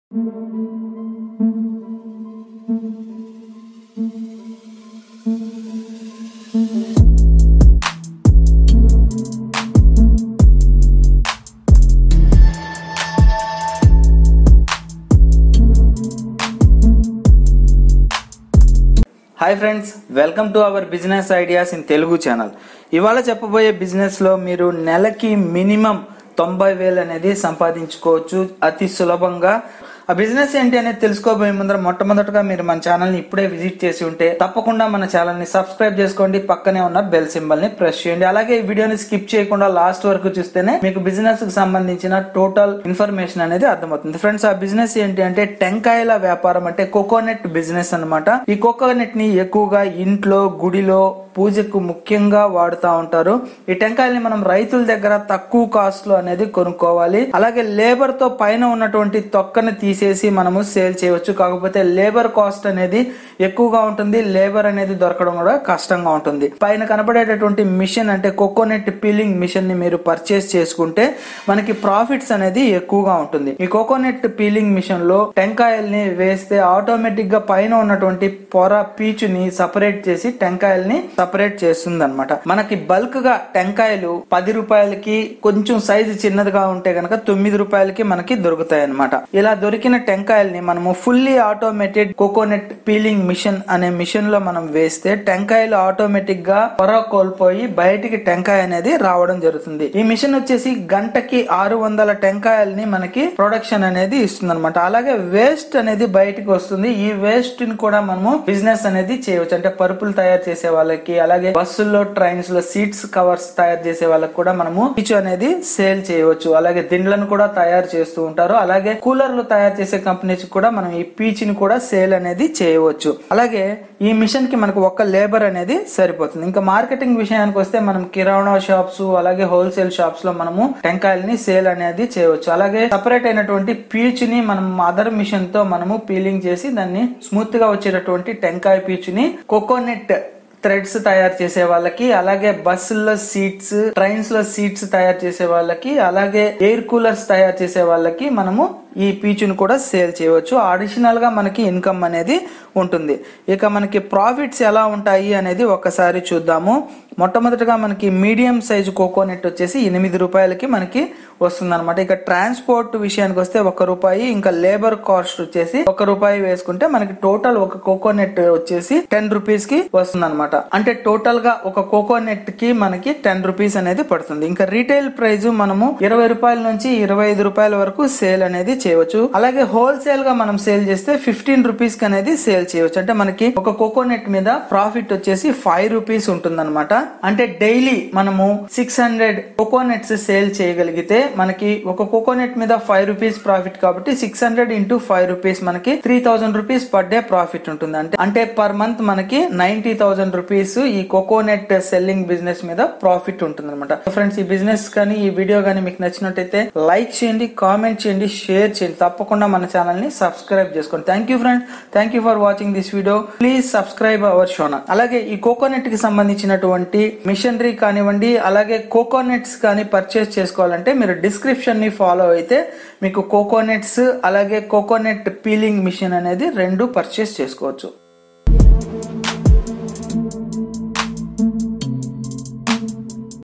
hi friends welcome to our business ideas in Telugu channel ఇవాళ చెప్పబోయే business లో మీరు నెలకి మినిమం తొంభై వేలు అనేది సంపాదించుకోవచ్చు అతి సులభంగా ఆ బిజినెస్ ఏంటి అనేది తెలుసుకోబోయే ముందర మొట్టమొదటగా మీరు మన ఛానల్ ని ఇప్పుడే విజిట్ చేసి ఉంటే తప్పకుండా మన ఛానల్ ని సబ్స్క్రైబ్ చేసుకోండి పక్కనే ఉన్న బెల్ సింబల్ ని ప్రెస్ చేయండి అలాగే ఈ వీడియోని స్కిప్ చేయకుండా లాస్ట్ వరకు చూస్తేనే మీకు బిజినెస్ కి సంబంధించిన టోటల్ ఇన్ఫర్మేషన్ అనేది అర్థమవుతుంది ఫ్రెండ్స్ ఆ బిజినెస్ ఏంటి అంటే టెంకాయల వ్యాపారం అంటే కోకోనట్ బిజినెస్ అన్నమాట ఈ కోకోనట్ ని ఎక్కువగా ఇంట్లో గుడిలో పూజకు ముఖ్యంగా వాడుతూ ఉంటారు ఈ టెంకాయల్ని మనం రైతుల దగ్గర తక్కువ కాస్ట్ లో అనేది కొనుక్కోవాలి అలాగే లేబర్ తో పైన ఉన్నటువంటి తొక్కని తీసేసి మనము సేల్ చేయవచ్చు కాకపోతే లేబర్ కాస్ట్ అనేది ఎక్కువగా ఉంటుంది లేబర్ అనేది దొరకడం కూడా కష్టంగా ఉంటుంది పైన కనబడేటటువంటి మిషన్ అంటే కోకోనట్ పీలింగ్ మిషన్ ని మీరు పర్చేస్ చేసుకుంటే మనకి ప్రాఫిట్స్ అనేది ఎక్కువగా ఉంటుంది ఈ కోకోనట్ పీలింగ్ మిషన్ లో టెంకాయల్ని వేస్తే ఆటోమేటిక్ గా పైన ఉన్నటువంటి పొర పీచుని సపరేట్ చేసి టెంకాయల్ని సపరేట్ చేస్తుంది అనమాట మనకి బల్క్ గా టెంకాయలు పది రూపాయలకి కొంచెం సైజు చిన్నదిగా ఉంటే గనక తొమ్మిది రూపాయలకి మనకి దొరుకుతాయి అనమాట ఇలా దొరికిన టెంకాయల్ని మనము fully automated coconut peeling machine అనే మిషన్ లో మనం వేస్తే టెంకాయలు ఆటోమేటిక్ గా పొర కోల్పోయి బయటికి టెంకాయ అనేది రావడం జరుగుతుంది ఈ మిషన్ వచ్చేసి గంటకి ఆరు వందల టెంకాయల్ని మనకి ప్రొడక్షన్ అనేది ఇస్తుంది అనమాట అలాగే వేస్ట్ అనేది బయటికి వస్తుంది ఈ వేస్ట్ ని కూడా మనము బిజినెస్ అనేది చేయవచ్చు అంటే పరుపులు తయారు చేసే వాళ్ళకి అలాగే బస్సుల్లో ట్రైన్స్ లో సీట్స్ కవర్స్ తయారు చేసే వాళ్ళకి కూడా మనము పీచు అనేది సేల్ చేయవచ్చు అలాగే దిండ్లను కూడా తయారు చేస్తూ ఉంటారు అలాగే కూలర్లు తయారు చేసే కంపెనీస్ కూడా మనం ఈ పీచుని కూడా సేల్ అనేది చేయవచ్చు అలాగే ఈ మిషన్ కి మనకు ఒక్క లేబర్ అనేది సరిపోతుంది ఇంకా మార్కెటింగ్ విషయానికి వస్తే మనం కిరాణా షాప్స్ అలాగే హోల్సేల్ షాప్స్ లో మనము టెంకాయల్ని సేల్ అనేది చేయవచ్చు అలాగే సపరేట్ అయినటువంటి పీచుని మనం అదర్ మిషన్ తో మనము పీలింగ్ చేసి దాన్ని స్మూత్ గా వచ్చేటటువంటి టెంకాయ పీచుని కోకోనట్ థ్రెడ్స్ తయారు చేసే వాళ్ళకి అలాగే బస్సుల్లో సీట్స్ ట్రైన్స్ లో సీట్స్ తయారు చేసే వాళ్ళకి అలాగే ఎయిర్ కూలర్స్ తయారు చేసే వాళ్ళకి మనము ఈ పీచుని కూడా సేల్ చేయవచ్చు అడిషనల్ గా మనకి ఇన్కమ్ అనేది ఉంటుంది ఇక మనకి ప్రాఫిట్స్ ఎలా ఉంటాయి అనేది ఒక్కసారి చూద్దాము మొట్టమొదటిగా మనకి మీడియం సైజు కోకోనట్ వచ్చేసి ఎనిమిది రూపాయలకి మనకి వస్తుంది అనమాట ఇక ట్రాన్స్పోర్ట్ విషయానికి వస్తే ఒక రూపాయి ఇంకా లేబర్ కాస్ట్ వచ్చేసి ఒక రూపాయి వేసుకుంటే మనకి టోటల్ ఒక కోకోనట్ వచ్చేసి టెన్ రూపీస్ కి వస్తుంది అనమాట అంటే టోటల్ గా ఒక కోకోనట్ కి మనకి టెన్ రూపీస్ అనేది పడుతుంది ఇంకా రీటైల్ ప్రైస్ మనము ఇరవై రూపాయల నుంచి ఇరవై ఐదు రూపాయల వరకు సేల్ అనేది చేయవచ్చు అలాగే హోల్సేల్ గా మనం సేల్ చేస్తే ఫిఫ్టీన్ రూపీస్ కి అనేది సేల్ చేయవచ్చు అంటే మనకి ఒక కోకోనట్ మీద ప్రాఫిట్ వచ్చేసి ఫైవ్ రూపీస్ ఉంటుంది అంటే డైలీ మనము సిక్స్ హండ్రెడ్ కోకోనట్స్ సేల్ చేయగలిగితే మనకి ఒక కోకోనట్ మీద ఫైవ్ రూపీస్ ప్రాఫిట్ కాబట్టి six hundred into five rupees మనకి three thousand rupees per day profit ఉంటుంది అంటే అంటే పర్ మంత్ మనకి నైన్టీ థౌసండ్ రూపీస్ ఈ కోకోనట్ సెల్లింగ్ బిజినెస్ మీద ప్రాఫిట్ ఉంటుంది అనమాట ఫ్రెండ్స్ ఈ బిజినెస్ కానీ ఈ వీడియో కానీ మీకు నచ్చినట్టయితే లైక్ చేయండి కామెంట్ చేయండి షేర్ చేయండి తప్పకుండా మన ఛానల్ ని సబ్స్క్రైబ్ చేసుకోండి thank you friends thank you for watching this video please subscribe our షోనా అలాగే ఈ కోకోనట్ కి సంబంధించినటువంటి మిషనరీ కానివ్వండి అలాగే కోకోనట్స్ కానీ పర్చేస్ చేసుకోవాలంటే మీరు డిస్క్రిప్షన్ ని ఫాలో అయితే మీకు కోకోనట్స్ అలాగే కోకోనట్ పీలింగ్ మిషన్ అనేది రెండు పర్చేస్ చేసుకోవచ్చు